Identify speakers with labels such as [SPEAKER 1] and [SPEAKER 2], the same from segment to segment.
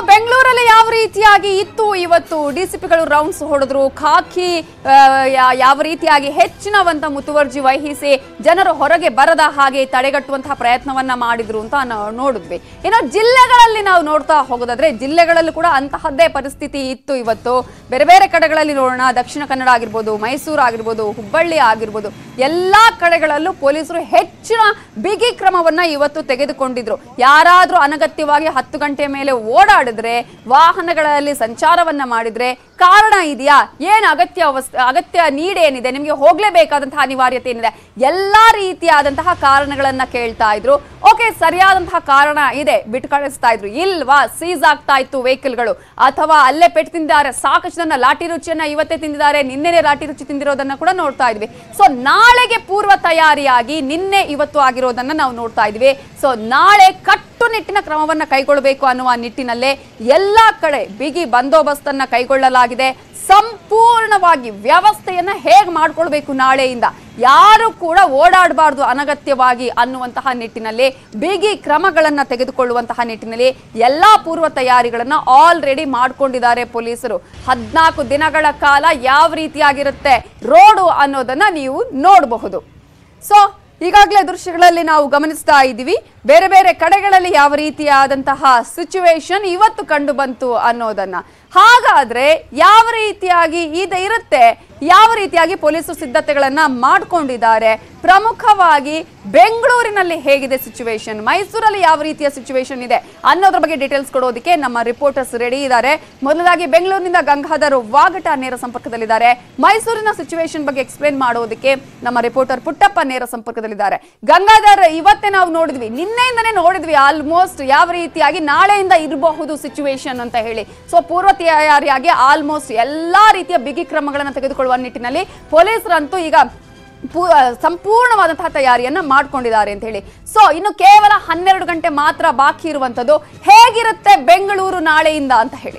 [SPEAKER 1] ಬೆಂಗಳೂರಲ್ಲಿ ಯಾವ ರೀತಿಯಾಗಿ ಇತ್ತು ಇವತ್ತು ಡಿಸಿಪಿಗಳು ರೌಂಡ್ಸ್ ಹೊಡೆದ್ರು ಖಾಕಿ ಆ, ಯಾ- ಯಾವ ರೀತಿಯಾಗಿ ಹೆಚ್ಚಿನ ಒಂದು ಮುತುವರ್ಜಿ ವಹಿಸಿ ಜನರು ಹೊರಗೆ ಬರದ ಹಾಗೆ ತಡೆಗಟ್ಟುವಂತಹ ಪ್ರಯತ್ನವನ್ನ ಮಾಡಿದ್ರು ಅಂತ ನಾವು ನೋಡಿದ್ವಿ ಇನ್ನು ಜಿಲ್ಲೆಗಳಲ್ಲಿ ನಾವು ನೋಡ್ತಾ ಹೋಗೋದಾದ್ರೆ ಜಿಲ್ಲೆಗಳಲ್ಲೂ ಕೂಡ ಅಂತಹದ್ದೇ ಪರಿಸ್ಥಿತಿ ಇತ್ತು ಇವತ್ತು ಬೇರೆ ಬೇರೆ ಕಡೆಗಳಲ್ಲಿ ನೋಡೋಣ ದಕ್ಷಿಣ ಕನ್ನಡ ಆಗಿರ್ಬೋದು ಮೈಸೂರು ಆಗಿರ್ಬೋದು ಹುಬ್ಬಳ್ಳಿ ಆಗಿರ್ಬೋದು ಎಲ್ಲಾ ಕಡೆಗಳಲ್ಲೂ ಪೊಲೀಸರು ಹೆಚ್ಚಿನ ಬಿಗಿ ಕ್ರಮವನ್ನ ಇವತ್ತು ತೆಗೆದುಕೊಂಡಿದ್ರು ಯಾರಾದ್ರೂ ಅನಗತ್ಯವಾಗಿ ಹತ್ತು ಗಂಟೆ ಮೇಲೆ ಓಡಾಡಿದ್ರೆ ವಾಹನಗಳಲ್ಲಿ ಸಂಚಾರವನ್ನ ಮಾಡಿದ್ರೆ ಕಾರಣ ಇದೆಯಾ ಏನ್ ಅಗತ್ಯ ಅವಸ್- ಅಗತ್ಯ ನೀಡ್ ಏನಿದೆ ನಿಮಗೆ ಹೋಗ್ಲೇಬೇಕಾದಂತಹ ಅನಿವಾರ್ಯತೆ ಏನಿದೆ ಎಲ್ಲಾ ರೀತಿಯಾದಂತಹ ಕಾರಣಗಳನ್ನ ಕೇಳ್ತಾ ಇದ್ರು ಓಕೆ ಸರಿಯಾದಂತಹ ಕಾರಣ ಇದೆ ಬಿಟ್ಟು ಕಳಿಸ್ತಾ ಇದ್ರು ಇಲ್ವಾ ಸೀಸ್ ಆಗ್ತಾ ಇತ್ತು ವೆಹಿಕಲ್ಗಳು ಅಥವಾ ಅಲ್ಲೇ ಪೆಟ್ಟು ತಿಂದಿದ್ದಾರೆ ಸಾಕಷ್ಟು ಜನ ಲಾಟಿ ರುಚಿಯನ್ನ ಇವತ್ತೇ ತಿಂದಿದ್ದಾರೆ ನಿನ್ನೆನೆ ಲಾಟಿ ರುಚಿ ತಿಂದಿರೋದನ್ನ ಕೂಡ ನೋಡ್ತಾ ಇದ್ವಿ ಸೊ ನಾಳೆಗೆ ಪೂರ್ವ ತಯಾರಿಯಾಗಿ ನಿನ್ನೆ ಇವತ್ತು ಆಗಿರೋದನ್ನ ನಾವು ನೋಡ್ತಾ ಇದ್ವಿ ಸೊ ನಾಳೆ ಕಟ್ಟುನಿಟ್ಟಿನ ಕ್ರಮವನ್ನ ಕೈಗೊಳ್ಳಬೇಕು ಅನ್ನುವ ನಿಟ್ಟಿನಲ್ಲೇ ಎಲ್ಲಾ ಕಡೆ ಬಿಗಿ ಬಂದೋಬಸ್ತನ್ನ ಕೈಗೊಳ್ಳಲಾಗಿದೆ ಸಂಪೂರ್ಣವಾಗಿ ವ್ಯವಸ್ಥೆಯನ್ನ ಹೇಗೆ ಮಾಡ್ಕೊಳ್ಬೇಕು ನಾಳೆಯಿಂದ ಯಾರು ಕೂಡ ಓಡಾಡಬಾರ್ದು ಅನಗತ್ಯವಾಗಿ ಅನ್ನುವಂತಹ ನಿಟ್ಟಿನಲ್ಲಿ ಬಿಗಿ ಕ್ರಮಗಳನ್ನ ತೆಗೆದುಕೊಳ್ಳುವಂತಹ ನಿಟ್ಟಿನಲ್ಲಿ ಎಲ್ಲಾ ಪೂರ್ವ ತಯಾರಿಗಳನ್ನ ಆಲ್ರೆಡಿ ಮಾಡ್ಕೊಂಡಿದ್ದಾರೆ ಪೊಲೀಸರು ಹದ್ನಾಲ್ಕು ದಿನಗಳ ಕಾಲ ಯಾವ ರೀತಿಯಾಗಿರುತ್ತೆ ರೋಡು ಅನ್ನೋದನ್ನ ನೀವು ನೋಡಬಹುದು ಸೊ ಈಗಾಗಲೇ ದೃಶ್ಯಗಳಲ್ಲಿ ನಾವು ಗಮನಿಸ್ತಾ ಇದ್ದೀವಿ ಬೇರೆ ಬೇರೆ ಕಡೆಗಳಲ್ಲಿ ಯಾವ ರೀತಿಯಾದಂತಹ ಸಿಚುವೇಶನ್ ಇವತ್ತು ಕಂಡು ಬಂತು ಅನ್ನೋದನ್ನ ಹಾಗಾದ್ರೆ ಯಾವ ರೀತಿಯಾಗಿ ಇದು ಇರುತ್ತೆ ಯಾವ ರೀತಿಯಾಗಿ ಪೊಲೀಸರು ಸಿದ್ಧತೆಗಳನ್ನ ಮಾಡ್ಕೊಂಡಿದ್ದಾರೆ ಪ್ರಮುಖವಾಗಿ ಬೆಂಗಳೂರಿನಲ್ಲಿ ಹೇಗಿದೆ ಸಿಚುವೇಶನ್ ಮೈಸೂರಲ್ಲಿ ಯಾವ ರೀತಿಯ ಸಿಚುವೇಶನ್ ಇದೆ ಅನ್ನೋದ್ರ ಬಗ್ಗೆ ಡೀಟೇಲ್ಸ್ ಕೊಡೋದಕ್ಕೆ ನಮ್ಮ ರಿಪೋರ್ಟರ್ಸ್ ರೆಡಿ ಇದ್ದಾರೆ ಮೊದಲಾಗಿ ಬೆಂಗಳೂರಿನಿಂದ ಗಂಗಾಧರ್ ವಾಗಟ ನೇರ ಸಂಪರ್ಕದಲ್ಲಿದ್ದಾರೆ ಮೈಸೂರಿನ ಸಿಚುವೇಶನ್ ಬಗ್ಗೆ ಎಕ್ಸ್ಪ್ಲೇನ್ ಮಾಡೋದಕ್ಕೆ ನಮ್ಮ ರಿಪೋರ್ಟರ್ ಪುಟ್ಟಪ್ಪ ನೇರ ಸಂಪರ್ಕದಲ್ಲಿದ್ದಾರೆ ಗಂಗಾಧರ್ ಇವತ್ತೇ ನಾವು ನೋಡಿದ್ವಿ ನಿನ್ನೆಯಿಂದನೇ ನೋಡಿದ್ವಿ ಆಲ್ಮೋಸ್ಟ್ ಯಾವ ರೀತಿಯಾಗಿ ನಾಳೆಯಿಂದ ಇರಬಹುದು ಸಿಚುವೇಶನ್ ಅಂತ ಹೇಳಿ ಸೊ ಪೂರ್ವ ತಯಾರಿಯಾಗಿ ಆಲ್ಮೋಸ್ಟ್ ಎಲ್ಲಾ ರೀತಿಯ ಬಿಗಿ ಕ್ರಮಗಳನ್ನು ತೆಗೆದುಕೊಳ್ಳುವ ನಿಟ್ಟಿನಲ್ಲಿ ಪೊಲೀಸರಂತೂ ಈಗ ಪೂ- ಸಂಪೂರ್ಣವಾದಂತಹ ತಯಾರಿಯನ್ನ ಮಾಡ್ಕೊಂಡಿದ್ದಾರೆ ಅಂತ ಹೇಳಿ ಸೊ ಇನ್ನು ಕೇವಲ ಹನ್ನೆರಡು ಗಂಟೆ ಮಾತ್ರ ಬಾಕಿ ಇರುವಂತದ್ದು ಹೇಗಿರುತ್ತೆ ಬೆಂಗಳೂರು ನಾಳೆಯಿಂದ ಅಂತ ಹೇಳಿ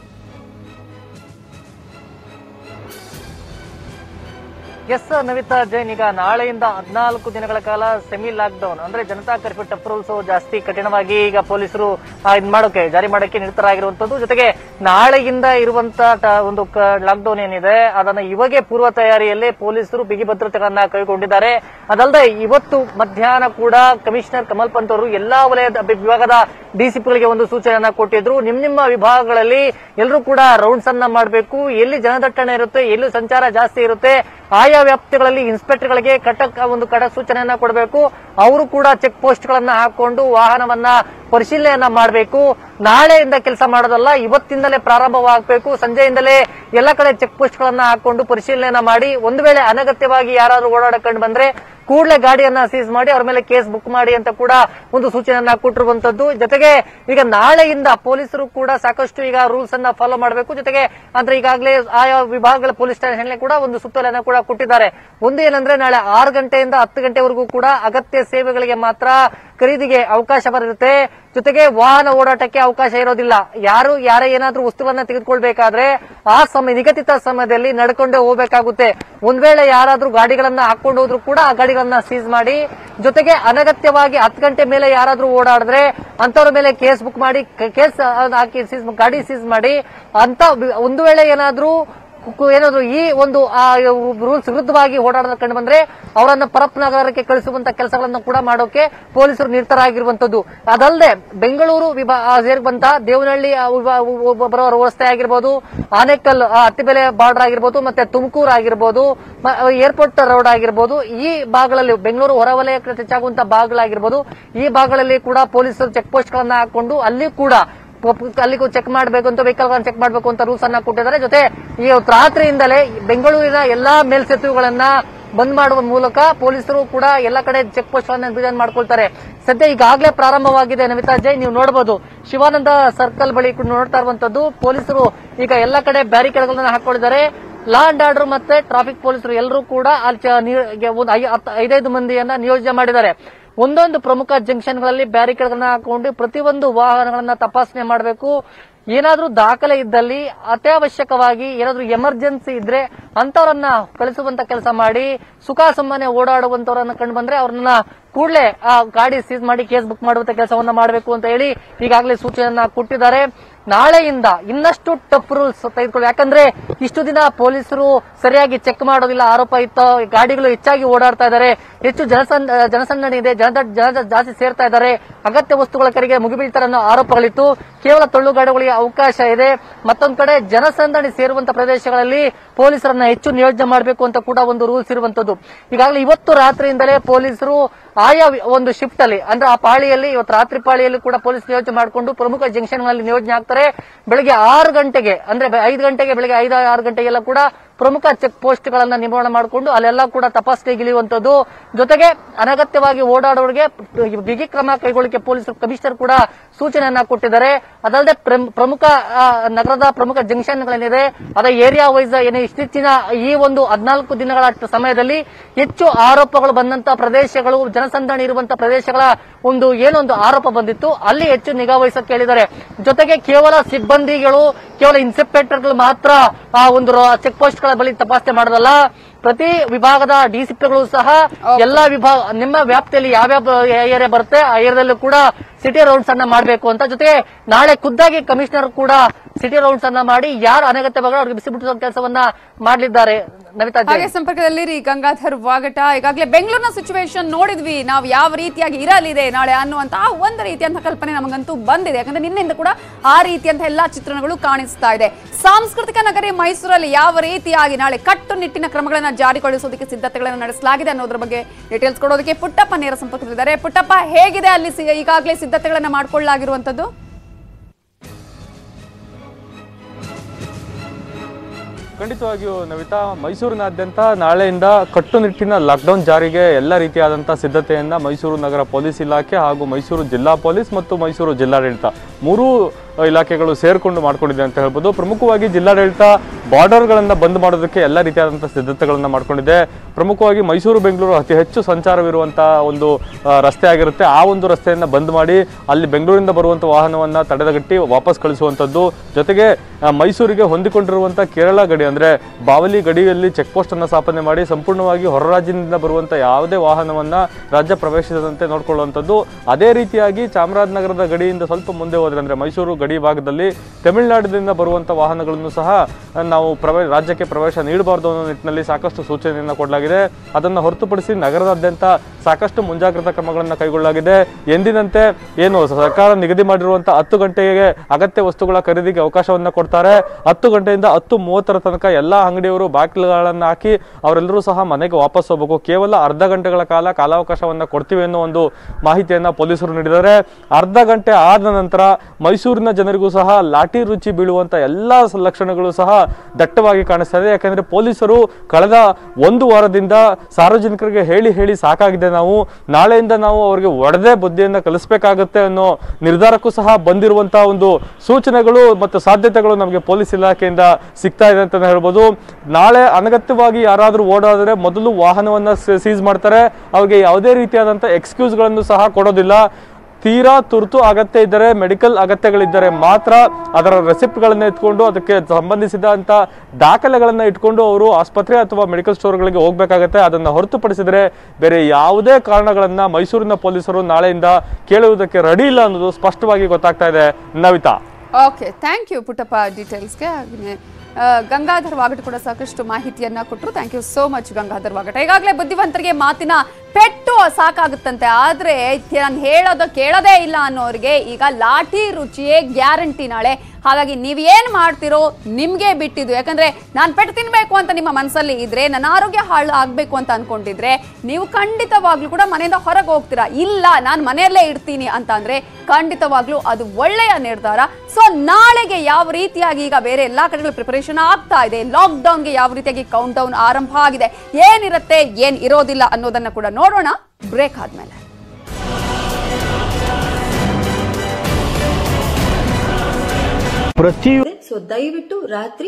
[SPEAKER 2] ಎಸ್ ನವಿತಾ ಜೈನ್ ಈಗ ನಾಳೆಯಿಂದ ಹದಿನಾಲ್ಕು ದಿನಗಳ ಕಾಲ ಸೆಮಿ ಲಾಕ್ ಡೌನ್ ಅಂದ್ರೆ ಜನತಾ ಕರ್ಫ್ಯೂ ಟಫ್ ರೂಲ್ಸ್ ಜಾಸ್ತಿ ಕಠಿಣವಾಗಿ ಈಗ ಪೊಲೀಸರು ಆ, ಇದ್ ಮಾಡೋಕೆ ಜಾರಿ ಮಾಡೋಕೆ ನಿರತರಾಗಿರುವಂತದ್ದು ಜೊತೆಗೆ ನಾಳೆಯಿಂದ ಇರುವಂತ ಟ- ಒಂದು ಲಾಕ್ ಡೌನ್ ಏನಿದೆ ಅದನ್ನ ಇವಾಗೆ ಪೂರ್ವ ತಯಾರಿಯಲ್ಲಿ ಪೊಲೀಸರು ಬಿಗಿ ಭದ್ರತೆಗಳನ್ನ ಕೈಗೊಂಡಿದ್ದಾರೆ ಅದಲ್ಲದೆ ಇವತ್ತು ಮಧ್ಯಾಹ್ನ ಕೂಡ ಕಮಿಷನರ್ ಕಮಲ್ ಪಂತ್ ಅವರು ಎಲ್ಲಾ ವಲಯದ ಬಿ- ವಿಭಾಗದ ಡಿಸಿಪಿಗಳಿಗೆ ಒಂದು ಸೂಚನೆಯನ್ನ ಕೊಟ್ಟಿದ್ರು ನಿಮ್ ನಿಮ್ಮ ವಿಭಾಗಗಳಲ್ಲಿ ಎಲ್ಲರೂ ಕೂಡ ರೌಂಡ್ಸ್ ಅನ್ನ ಮಾಡಬೇಕು ಎಲ್ಲಿ ಜನದಟ್ಟಣೆ ಇರುತ್ತೆ ಎಲ್ಲಿ ಸಂಚಾರ ಜಾಸ್ತಿ ಇರುತ್ತೆ ಆಯಾ ವ್ಯಾಪ್ತಿಗಳಲ್ಲಿ ಇನ್ಸ್ಪೆಕ್ಟರ್ಗಳಿಗೆ ಕಟಕ್ ಒಂದು ಕಡ ಸೂಚನೆಯನ್ನ ಕೊಡಬೇಕು ಅವರು ಕೂಡ ಚೆಕ್ ಪೋಸ್ಟ್ ಗಳನ್ನ ಹಾಕೊಂಡು ವಾಹನವನ್ನ ಪರಿಶೀಲನೆಯನ್ನ ಮಾಡಬೇಕು ನಾಳೆಯಿಂದ ಕೆಲಸ ಮಾಡೋದಲ್ಲ ಇವತ್ತಿಂದಲೇ ಪ್ರಾರಂಭವಾಗಬೇಕು ಸಂಜೆಯಿಂದಲೇ ಎಲ್ಲ ಕಡೆ ಚೆಕ್ ಪೋಸ್ಟ್ ಗಳನ್ನ ಹಾಕೊಂಡು ಪರಿಶೀಲನೆಯನ್ನ ಮಾಡಿ ಒಂದು ವೇಳೆ ಅನಗತ್ಯವಾಗಿ ಯಾರಾದ್ರೂ ಓಡಾಡಕೊಂಡು ಬಂದ್ರೆ ಕೂಡಲೇ ಗಾಡಿಯನ್ನ ಸೀಸ್ ಮಾಡಿ ಅವ್ರ ಮೇಲೆ ಕೇಸ್ ಬುಕ್ ಮಾಡಿ ಅಂತ ಕೂಡ ಒಂದು ಸೂಚನೆಯನ್ನ ಕೊಟ್ಟಿರುವಂತದ್ದು ಜೊತೆಗೆ ಈಗ ನಾಳೆಯಿಂದ ಪೊಲೀಸರು ಕೂಡ ಸಾಕಷ್ಟು ಈಗ ರೂಲ್ಸ್ ಅನ್ನ ಫಾಲೋ ಮಾಡಬೇಕು ಜೊತೆಗೆ ಅಂದ್ರೆ ಈಗಾಗಲೇ ಆಯಾ ವಿಭಾಗಗಳ ಪೊಲೀಸ್ ಸ್ಟೇಷನ್ ಕೂಡ ಒಂದು ಸುತ್ತೋಲೆಯನ್ನ ಕೂಡ ಕೊಟ್ಟಿದ್ದಾರೆ ಒಂದು ಏನಂದ್ರೆ ನಾಳೆ ಆರು ಗಂಟೆಯಿಂದ ಹತ್ತು ಗಂಟೆವರೆಗೂ ಕೂಡ ಅಗತ್ಯ ಸೇವೆಗಳಿಗೆ ಮಾತ್ರ ಖರೀದಿಗೆ ಅವಕಾಶ ಬರುತ್ತೆ ಜೊತೆಗೆ ವಾಹನ ಓಡಾಟಕ್ಕೆ ಅವಕಾಶ ಇರೋದಿಲ್ಲ ಯಾರು ಯಾರೇ ಏನಾದ್ರೂ ವಸ್ತುಗಳನ್ನ ತೆಗೆದುಕೊಳ್ಬೇಕಾದ್ರೆ ಆ ಸಮಯ ನಿಗದಿತ ಸಮಯದಲ್ಲಿ ನಡ್ಕೊಂಡೇ ಹೋಗ್ಬೇಕಾಗುತ್ತೆ ಒಂದ್ ವೇಳೆ ಯಾರಾದ್ರೂ ಗಾಡಿಗಳನ್ನ ಹಾಕೊಂಡು ಹೋದ್ರು ಕೂಡ ಆ ಗಾಡಿಗಳನ್ನ ಸೀಸ್ ಮಾಡಿ ಜೊತೆಗೆ ಅನಗತ್ಯವಾಗಿ ಹತ್ತು ಗಂಟೆ ಮೇಲೆ ಯಾರಾದ್ರೂ ಓಡಾಡಿದ್ರೆ ಅಂತವ್ರ ಮೇಲೆ ಕೇಸ್ ಬುಕ್ ಮಾಡಿ ಕೇಸ್ ಹಾಕಿ ಸೀಸ್ ಗಾಡಿ ಸೀಸ್ ಮಾಡಿ ಅಂತ ಒಂದು ವೇಳೆ ಏನಾದ್ರೂ ಕು- ಏನಾದ್ರು ಈ ಒಂದು ರೂಲ್ಸ್ ವಿರುದ್ಧವಾಗಿ ಓಡಾಡೋದ ಕಂಡು ಬಂದ್ರೆ ಅವರನ್ನ ಪರಪ್ ನಗರಕ್ಕೆ ಕಳಿಸುವಂತ ಕೆಲಸಗಳನ್ನ ಕೂಡ ಮಾಡೋಕೆ ಪೊಲೀಸರು ನಿರತರಾಗಿರುವಂತದ್ದು ಅದಲ್ಲದೆ ಬೆಂಗಳೂರು ವಿಭಾ ಸೇರಿರುವಂತಹ ದೇವನಹಳ್ಳಿ ಆ, ವಿಭಾ- ಉ- ಉ- ಬರೋ ರಸ್ತೆ ಆಗಿರ್ಬೋದು ಆನೇಕಲ್ ಆ, ಅತ್ತಿಬೆಲೆ ಬಾರ್ಡರ್ ಆಗಿರ್ಬೋದು ಮತ್ತೆ ತುಮಕೂರು ಆಗಿರ್ಬೋದು ಮ- ಏರ್ಪೋರ್ಟ್ ರೋಡ್ ಆಗಿರ್ಬೋದು ಈ ಭಾಗಗಳಲ್ಲಿ ಬೆಂಗಳೂರು ಹೊರವಲಯಕ್ಕೆ ಹೆಚ್ಚಾಗುವಂತ ಭಾಗಗಳಾಗಿರ್ಬೋದು ಈ ಭಾಗಗಳಲ್ಲಿ ಕೂಡ ಪೊಲೀಸರು ಚೆಕ್ ಪೋಸ್ಟ್ ಗಳನ್ನ ಹಾಕೊಂಡು ಅಲ್ಲಿ ಕೂಡ ಪ- ಅಲ್ಲಿಗೂ ಚೆಕ್ ಮಾಡಬೇಕು ಅಂತ ವೆಹಿಕಲ್ ಚೆಕ್ ಮಾಡಬೇಕು ಅಂತ ರೂಲ್ಸ್ ಅನ್ನ ಕೊಟ್ಟಿದ್ದಾರೆ ಜೊತೆ ಈ ರಾತ್ರಿಯಿಂದಲೇ ಬೆಂಗಳೂರಿನ ಎಲ್ಲಾ ಮೇಲ್ಸೇತುವೆಗಳನ್ನ ಬಂದ್ ಮಾಡುವ ಮೂಲಕ ಪೊಲೀಸರು ಕೂಡ ಎಲ್ಲ ಕಡೆ ಚೆಕ್ ಪೋಸ್ಟ್ ಗಳನ್ನ ಡಿಸೈನ್ ಮಾಡ್ಕೊಳ್ತಾರೆ ಸದ್ಯ ಈಗಾಗಲೇ ಪ್ರಾರಂಭವಾಗಿದೆ ನಮಿತಾ ಜೈ ನೀವು ನೋಡಬಹುದು ಶಿವಾನಂದ ಸರ್ಕಲ್ ಬಳಿ ಕೂಡ ನೋಡ್ತಾ ಇರುವಂತದ್ದು ಪೊಲೀಸರು ಈಗ ಎಲ್ಲ ಕಡೆ ಬ್ಯಾರಿಕೇಡ್ಗಳನ್ನ ಹಾಕೊಂಡಿದ್ದಾರೆ ಲಾ ಅಂಡ್ ಆರ್ಡರ್ ಮತ್ತೆ ಟ್ರಾಫಿಕ್ ಪೊಲೀಸರು ಎಲ್ಲರೂ ಕೂಡ ಅಲ್ಲಿ ಚ- ನಿಯ- ಗೆ ಒಂದು ಐ- ಹತ್ತು- ಐದೈದು ಮಂದಿಯನ್ನ ನಿಯೋಜನೆ ಮಾಡಿದ್ದಾರೆ ಒಂದೊಂದು ಪ್ರಮುಖ ಜಂಕ್ಷನ್ಗಳಲ್ಲಿ ಬ್ಯಾರಿಕೇಡ್ಗಳನ್ನ ಹಾಕೊಂಡು ಪ್ರತಿಯೊಂದು ವಾಹನಗಳನ್ನ ತಪಾಸಣೆ ಮಾಡಬೇಕು ಏನಾದ್ರೂ ದಾಖಲೆ ಇದ್ದಲ್ಲಿ ಅತ್ಯವಶ್ಯಕವಾಗಿ ಏನಾದ್ರೂ ಎಮರ್ಜೆನ್ಸಿ ಇದ್ರೆ ಅಂತವರನ್ನ ಕಳಿಸುವಂತ ಕೆಲಸ ಮಾಡಿ ಸುಖ ಸುಮ್ಮನೆ ಓಡಾಡುವಂತವರನ್ನ ಕಂಡು ಬಂದ್ರೆ ಅವ್ರನ್ನ ಕೂಡಲೇ ಆ ಗಾಡಿ ಸೀಸ್ ಮಾಡಿ ಕೇಸ್ ಬುಕ್ ಮಾಡುವಂತ ಕೆಲಸವನ್ನ ಮಾಡಬೇಕು ಅಂತ ಹೇಳಿ ಈಗಾಗಲೇ ಸೂಚನೆಯನ್ನ ಕೊಟ್ಟಿದ್ದಾರೆ ನಾಳೆಯಿಂದ ಇನ್ನಷ್ಟು ಟಫ್ ರೂಲ್ಸ್ ತೆಗೆದುಕೊಳ್ಳಿ ಯಾಕಂದ್ರೆ ಇಷ್ಟು ದಿನ ಪೊಲೀಸರು ಸರಿಯಾಗಿ ಚೆಕ್ ಮಾಡೋದಿಲ್ಲ ಆರೋಪ ಇತ್ತು ಗಾಡಿಗಳು ಹೆಚ್ಚಾಗಿ ಓಡಾಡ್ತಾ ಇದ್ದಾರೆ ಹೆಚ್ಚು ಜನಸನ್ ಜನಸಂದಣಿ ಇದೆ ಜನ ಜನ ಜಾಸ್ತಿ ಸೇರ್ತಾ ಇದ್ದಾರೆ ಅಗತ್ಯ ವಸ್ತುಗಳ ಕಡೆಗೆ ಮುಗಿಬೀಳ್ತಾರೆ ಅನ್ನೋ ಆರೋಪಗಳಿತ್ತು ಕೇವಲ ತಳ್ಳುಗಾಡುಗಳಿಗೆ ಅವಕಾಶ ಇದೆ ಮತ್ತೊಂದ್ ಕಡೆ ಜನಸಂದಣಿ ಸೇರುವಂತ ಪ್ರದೇಶಗಳಲ್ಲಿ ಪೊಲೀಸರನ್ನ ಹೆಚ್ಚು ನಿಯೋಜನೆ ಮಾಡಬೇಕು ಅಂತ ಕೂಡ ಒಂದು ರೂಲ್ಸ್ ಇರುವಂತದ್ದು ಈಗಾಗಲೇ ಇವತ್ತು ರಾತ್ರಿಯಿಂದಲೇ ಪೊಲೀಸರು ಆಯಾ ವಿ- ಒಂದು ಶಿಫ್ಟ್ ಅಲ್ಲಿ ಅಂದ್ರೆ ಆ ಪಾಳಿಯಲ್ಲಿ ಇವತ್ತು ರಾತ್ರಿ ಪಾಳಿಯಲ್ಲಿ ಕೂಡ ಪೊಲೀಸ್ ನಿಯೋಜನೆ ಮಾಡಿಕೊಂಡು ಪ್ರಮುಖ ಜಂಕ್ಷನ್ ಗಳಲ್ಲಿ ನಿಯೋಜನೆ ಆಗ್ತಾರೆ ಬೆಳಗ್ಗೆ ಆರು ಗಂಟೆಗೆ ಅಂದ್ರೆ ಬೆ- ಐದು ಗಂಟೆಗೆ ಬೆಳಗ್ಗೆ ಐದು ಆರು ಗಂಟೆಗೆಲ್ಲ ಕೂಡ ಪ್ರಮುಖ ಚೆಕ್ ಪೋಸ್ಟ್ ಗಳನ್ನ ನಿರ್ಮಾಣ ಮಾಡಿಕೊಂಡು ಅಲ್ಲೆಲ್ಲ ಕೂಡ ತಪಾಸಣೆಗೆ ಇಳಿಯುವಂತದ್ದು ಜೊತೆಗೆ ಅನಗತ್ಯವಾಗಿ ಓಡಾಡೋರಿಗೆ ಬಿಗಿ ಕ್ರಮ ಕೈಗೊಳ್ಳಕ್ಕೆ ಪೊಲೀಸರು ಕಮಿಷನರ್ ಕೂಡ ಸೂಚನೆಯನ್ನ ಕೊಟ್ಟಿದ್ದಾರೆ ಅದಲ್ಲದೆ ಪ್ರಮ್- ಪ್ರಮುಖ ಆ, ನಗರದ ಪ್ರಮುಖ ಜಂಕ್ಷನ್ಗಳೇನಿದೆ ಅದ ಏರಿಯಾ ವೈಸ್ ಏನು ಇತ್ತೀಚಿನ ಈ ಒಂದು ಹದಿನಾಲ್ಕು ದಿನಗಳ ಸಮಯದಲ್ಲಿ ಹೆಚ್ಚು ಆರೋಪಗಳು ಬಂದಂತ ಪ್ರದೇಶಗಳು ಜನಸಂದಣಿ ಇರುವಂತ ಪ್ರದೇಶಗಳ ಒಂದು ಏನೊಂದು ಆರೋಪ ಬಂದಿತ್ತು ಅಲ್ಲಿ ಹೆಚ್ಚು ನಿಗಾ ವಹಿಸಕ್ಕೆ ಹೇಳಿದ್ದಾರೆ ಜೊತೆಗೆ ಕೇವಲ ಸಿಬ್ಬಂದಿಗಳು ಕೇವಲ ಇನ್ಸ್ಪೆಕ್ಟರ್ಗಳು ಮಾತ್ರ ಆ ಒಂದು ಚೆಕ್ ಪೋಸ್ಟ್ ಗಳ ಬಳಿ ತಪಾಸಣೆ ಮಾಡೋದಲ್ಲ ಪ್ರತಿ ವಿಭಾಗದ ಡಿಸಿಪಿಗಳು ಸಹ ಎಲ್ಲಾ ವಿಭಾಗ ನಿಮ್ಮ ವ್ಯಾಪ್ತಿಯಲ್ಲಿ ಯಾವ್ಯಾವ ಏರಿಯಾ ಬರುತ್ತೆ ಆ ಏರಿಯಾದಲ್ಲೂ ಕೂಡ ಸಿಟಿ ರೌಂಡ್ಸ್ ಅನ್ನ ಮಾಡಬೇಕು ಅಂತ ಜೊತೆಗೆ ನಾಳೆ ಖುದ್ದಾಗಿ ಕಮಿಷನರ್ ಕೂಡ ಸಿಟಿ ರೌಂಡ್ಸ್ ಅನ್ನ ಮಾಡಿ ಯಾರು ಅನಗತ್ಯವಾಗಿ ಅವ್ರಿಗೆ ಬಿಸಿ ಬಿಡಿಸುವ ಕೆಲಸವನ್ನ ಮಾಡಲಿದ್ದಾರೆ ನವಿತಾ ಜೈನ್.
[SPEAKER 1] ಹಾಗೆ ಸಂಪರ್ಕದಲ್ಲಿ ರೀ ಗಂಗಾಧರ್ ವಾಗಟ ಈಗಾಗಲೇ ಬೆಂಗಳೂರಿನ ಸಿಚುವೇಶನ್ ನೋಡಿದ್ವಿ ನಾವು ಯಾವ ರೀತಿಯಾಗಿ ಇರಲಿದೆ ನಾಳೆ ಅನ್ನುವಂತ ಆ ಒಂದು ರೀತಿಯಂತ ಕಲ್ಪನೆ ನಮಗಂತೂ ಬಂದಿದೆ ಯಾಕಂದ್ರೆ ನಿನ್ನೆಯಿಂದ ಕೂಡ ಆ ರೀತಿಯಂತ ಎಲ್ಲಾ ಚಿತ್ರಣಗಳು ಕಾಣಿಸ್ತಾ ಇದೆ ಸಾಂಸ್ಕೃತಿಕ ನಗರಿ ಮೈಸೂರಲ್ಲಿ ಯಾವ ರೀತಿಯಾಗಿ ನಾಳೆ ಕಟ್ಟುನಿಟ್ಟಿನ ಕ್ರಮಗಳನ್ನ ಜಾರಿಗೊಳಿಸೋದಕ್ಕೆ ಸಿದ್ಧತೆಗಳನ್ನು ನಡೆಸಲಾಗಿದೆ ಅನ್ನೋದ್ರ ಬಗ್ಗೆ ಡೀಟೇಲ್ಸ್ ಕೊಡೋದಕ್ಕೆ ಪುಟ್ಟಪ್ಪ ನೇರ ಸಂಪರ್ಕದಲ್ಲಿದ್ದಾರೆ ಪುಟ್ಟಪ್ಪ ಹೇಗಿದೆ ಅಲ್ಲಿ ಸಿ- ಈಗಾಗಲೇ ಸಿದ್ಧತೆಗಳನ್ನ ಮಾಡ್ಕೊಳ್ಳಲಾಗಿರುವಂತದ್ದು
[SPEAKER 3] ಖಂಡಿತವಾಗಿಯೂ ನವಿತಾ ಮೈಸೂರಿನಾದ್ಯಂತ ನಾಳೆಯಿಂದ ಕಟ್ಟುನಿಟ್ಟಿನ ಲಾಕ್ಡೌನ್ ಜಾರಿಗೆ ಎಲ್ಲ ರೀತಿಯಾದಂಥ ಸಿದ್ಧತೆಯನ್ನ ಮೈಸೂರು ನಗರ ಪೊಲೀಸ್ ಇಲಾಖೆ ಹಾಗೂ ಮೈಸೂರು ಜಿಲ್ಲಾ ಪೊಲೀಸ್ ಮತ್ತು ಮೈಸೂರು ಜಿಲ್ಲಾಡಳಿತ ಮೂರೂ ಇಲಾಖೆಗಳು ಸೇರಿಕೊಂಡು ಮಾಡ್ಕೊಂಡಿದೆ ಅಂತ ಹೇಳ್ಬೋದು ಪ್ರಮುಖವಾಗಿ ಜಿಲ್ಲಾಡಳಿತ ಬಾರ್ಡರ್ಗಳನ್ನು ಬಂದ್ ಮಾಡೋದಕ್ಕೆ ಎಲ್ಲ ರೀತಿಯಾದಂಥ ಸಿದ್ಧತೆಗಳನ್ನು ಮಾಡ್ಕೊಂಡಿದೆ ಪ್ರಮುಖವಾಗಿ ಮೈಸೂರು ಬೆಂಗಳೂರು ಅತಿ ಹೆಚ್ಚು ಸಂಚಾರವಿರುವಂಥ ಒಂದು ಆ, ರಸ್ತೆ ಆಗಿರುತ್ತೆ ಆ ಒಂದು ರಸ್ತೆಯನ್ನು ಬಂದ್ ಮಾಡಿ ಅಲ್ಲಿ ಬೆಂಗಳೂರಿಂದ ಬರುವಂಥ ವಾಹನವನ್ನು ತಡೆದಗಟ್ಟಿ ವಾಪಸ್ ಕಳಿಸುವಂಥದ್ದು ಜೊತೆಗೆ ಆ, ಮೈಸೂರಿಗೆ ಹೊಂದಿಕೊಂಡಿರುವಂಥ ಕೇರಳ ಗಡಿ ಅಂದರೆ ಬಾವಲಿ ಗಡಿಯಲ್ಲಿ ಚೆಕ್ ಪೋಸ್ಟ್ ಅನ್ನು ಸ್ಥಾಪನೆ ಮಾಡಿ ಸಂಪೂರ್ಣವಾಗಿ ಹೊರ ರಾಜ್ಯದಿಂದ ಬರುವಂಥ ಯಾವುದೇ ವಾಹನವನ್ನು ರಾಜ್ಯ ಪ್ರವೇಶಿಸದಂತೆ ನೋಡ್ಕೊಳ್ಳುವಂಥದ್ದು ಅದೇ ರೀತಿಯಾಗಿ ಚಾಮರಾಜನಗರದ ಗಡಿಯಿಂದ ಸ್ವಲ್ಪ ಮುಂದೆ ಹೋದ್ರೆ ಅಂದರೆ ಮೈಸೂರು ಗಡಿ ಭಾಗದಲ್ಲಿ ತಮಿಳುನಾಡಿನಿಂದ ಬರುವಂಥ ವಾಹನಗಳನ್ನು ಸಹ ಆ, ನಾವು ಪ್ರವೇ ರಾಜ್ಯಕ್ಕೆ ಪ್ರವೇಶ ನೀಡಬಾರ್ದು ಅನ್ನೋ ನಿಟ್ಟಿನಲ್ಲಿ ಸಾಕಷ್ಟು ಸೂಚನೆಯನ್ನು ಕೊಡಲಾಗಿದೆ ಅದನ್ನು ಹೊರತುಪಡಿಸಿ ನಗರದಾದ್ಯಂತ ಸಾಕಷ್ಟು ಮುಂಜಾಗ್ರತಾ ಕ್ರಮಗಳನ್ನು ಕೈಗೊಳ್ಳಲಾಗಿದೆ ಎಂದಿನಂತೆ ಏನು ಸರ್ಕಾರ ನಿಗದಿ ಮಾಡಿರುವಂಥ ಹತ್ತು ಗಂಟೆಗೆ ಅಗತ್ಯ ವಸ್ತುಗಳ ಖರೀದಿಗೆ ಅವಕಾಶವನ್ನು ಕೊಡ್ತಾರೆ ಹತ್ತು ಗಂಟೆಯಿಂದ ಹತ್ತು ಮೂವತ್ತರ ತನಕ ಎಲ್ಲ ಅಂಗಡಿಯವರು ಬಾಗಿಲುಗಳನ್ನು ಹಾಕಿ ಅವರೆಲ್ಲರೂ ಸಹ ಮನೆಗೆ ವಾಪಸ್ ಹೋಗಬೇಕು ಕೇವಲ ಅರ್ಧ ಗಂಟೆಗಳ ಕಾಲ ಕಾಲಾವಕಾಶವನ್ನು ಕೊಡ್ತೀವಿ ಅನ್ನೋ ಒಂದು ಮಾಹಿತಿಯನ್ನು ಪೊಲೀಸರು ನೀಡಿದ್ದಾರೆ ಅರ್ಧ ಗಂಟೆ ಆದ ನಂತರ ಮೈಸೂರಿನ ಜನರಿಗೂ ಸಹ ಲಾಠಿ ರುಚಿ ಬೀಳುವಂತ ಎಲ್ಲ ಸ- ಲಕ್ಷಣಗಳು ಸಹ ದಟ್ಟವಾಗಿ ಕಾಣಿಸ್ತಾ ಇದೆ ಯಾಕಂದ್ರೆ ಪೊಲೀಸರು ಕಳೆದ ಒಂದು ವಾರದಿಂದ ಸಾರ್ವಜನಿಕರಿಗೆ ಹೇಳಿ ಹೇಳಿ ಸಾಕಾಗಿದೆ ನಾವು ನಾಳೆಯಿಂದ ನಾವು ಅವರಿಗೆ ಒಡೆದೇ ಬುದ್ಧಿಯನ್ನು ಕಲಿಸಬೇಕಾಗುತ್ತೆ ಅನ್ನೋ ನಿರ್ಧಾರಕ್ಕೂ ಸಹ ಬಂದಿರುವಂತಹ ಒಂದು ಸೂಚನೆಗಳು ಮತ್ತು ಸಾಧ್ಯತೆಗಳು ನಮಗೆ ಪೊಲೀಸ್ ಇಲಾಖೆಯಿಂದ ಸಿಗ್ತಾ ಇದೆ ಅಂತ ಹೇಳ್ಬೋದು ನಾಳೆ ಅನಗತ್ಯವಾಗಿ ಯಾರಾದರೂ ಓಡಾಡಿದ್ರೆ ಮೊದಲು ವಾಹನವನ್ನ ಸೀಸ್ ಮಾಡ್ತಾರೆ ಅವ್ರಿಗೆ ಯಾವುದೇ ರೀತಿಯಾದಂಥ ಎಕ್ಸ್ಕ್ಯೂಸ್ಗಳನ್ನು ಸಹ ಕೊಡೋದಿಲ್ಲ ತೀರಾ ತುರ್ತು ಅಗತ್ಯ ಇದ್ದರೆ ಮೆಡಿಕಲ್ ಅಗತ್ಯಗಳಿದ್ದರೆ ಮಾತ್ರ ಅದರ ರೆಸಿಪ್ಟ್ಗಳನ್ನು ಇಟ್ಕೊಂಡು ಅದಕ್ಕೆ ಸಂಬಂಧಿಸಿದಂಥ ದಾಖಲೆಗಳನ್ನು ಇಟ್ಕೊಂಡು ಅವರು ಆಸ್ಪತ್ರೆ ಅಥವಾ ಮೆಡಿಕಲ್ ಸ್ಟೋರ್ಗಳಿಗೆ ಹೋಗಬೇಕಾಗತ್ತೆ ಅದನ್ನು ಹೊರತುಪಡಿಸಿದರೆ ಬೇರೆ ಯಾವುದೇ ಕಾರಣಗಳನ್ನು ಮೈಸೂರಿನ ಪೊಲೀಸರು ನಾಳೆಯಿಂದ ಕೇಳುವುದಕ್ಕೆ ರೆಡಿ ಇಲ್ಲ ಅನ್ನೋದು ಸ್ಪಷ್ಟವಾಗಿ ಗೊತ್ತಾಗ್ತಾ ಇದೆ Navita
[SPEAKER 1] okay thank you Puttappa ಡೀಟೇಲ್ಸ್ಗೆ ಹಾಗೆ ಆ, ಗಂಗಾಧರ್ ವಾಗಟ್ ಕೂಡ ಸಾಕಷ್ಟು ಮಾಹಿತಿಯನ್ನ ಕೊಟ್ಟರು thank you so much Gangadhar Vagat ಈಗಾಗಲೇ ಬುದ್ಧಿವಂತರಿಗೆ ಮಾತಿನ ಪೆಟ್ಟು ಸಾಕಾಗುತ್ತಂತೆ ಆದ್ರೆ ನಾನು ಹೇಳೋದು ಕೇಳೋದೇ ಇಲ್ಲ ಅನ್ನೋರಿಗೆ ಈಗ ಲಾಠಿ ರುಚಿಯೇ ಗ್ಯಾರಂಟಿ ನಾಳೆ ಹಾಗಾಗಿ ನೀವೇನ್ ಮಾಡ್ತಿರೋ ನಿಮ್ಗೆ ಬಿಟ್ಟಿದ್ದು ಯಾಕಂದ್ರೆ ನಾನು ಪೆಟ್ಟು ತಿನ್ಬೇಕು ಅಂತ ನಿಮ್ಮ ಮನಸ್ಸಲ್ಲಿ ಇದ್ರೆ ನನ್ನ ಆರೋಗ್ಯ ಹಾಳು ಆಗ್ಬೇಕು ಅಂತ ಅನ್ಕೊಂಡಿದ್ರೆ ನೀವು ಖಂಡಿತವಾಗ್ಲೂ ಕೂಡ ಮನೆಯಿಂದ ಹೊರಗೆ ಹೋಗ್ತೀರಾ ಇಲ್ಲ ನಾನು ಮನೆಯಲ್ಲೇ ಇರ್ತೀನಿ ಅಂತ ಅಂದ್ರೆ ಖಂಡಿತವಾಗ್ಲೂ ಅದು ಒಳ್ಳೆಯ ನಿರ್ಧಾರ ಸೊ ನಾಳೆಗೆ ಯಾವ ರೀತಿಯಾಗಿ ಈಗ ಬೇರೆ ಎಲ್ಲಾ ಕಡೆಗಳು ಪ್ರಿಪರೇಷನ್ ಆಗ್ತಾ ಇದೆ ಲಾಕ್ ಡೌನ್ಗೆ ಯಾವ ರೀತಿಯಾಗಿ ಕೌಂಟ್ ಡೌನ್ ಆರಂಭ ಆಗಿದೆ ಏನಿರುತ್ತೆ ಏನ್ ಇರೋದಿಲ್ಲ ಅನ್ನೋದನ್ನ ಕೂಡ ನೋಡೋಣ ಬ್ರೇಕ್ ಆದ್ಮೇಲೆ
[SPEAKER 4] ಪ್ರತಿ
[SPEAKER 5] ಸೊ ದಯವಿಟ್ಟು ರಾತ್ರಿ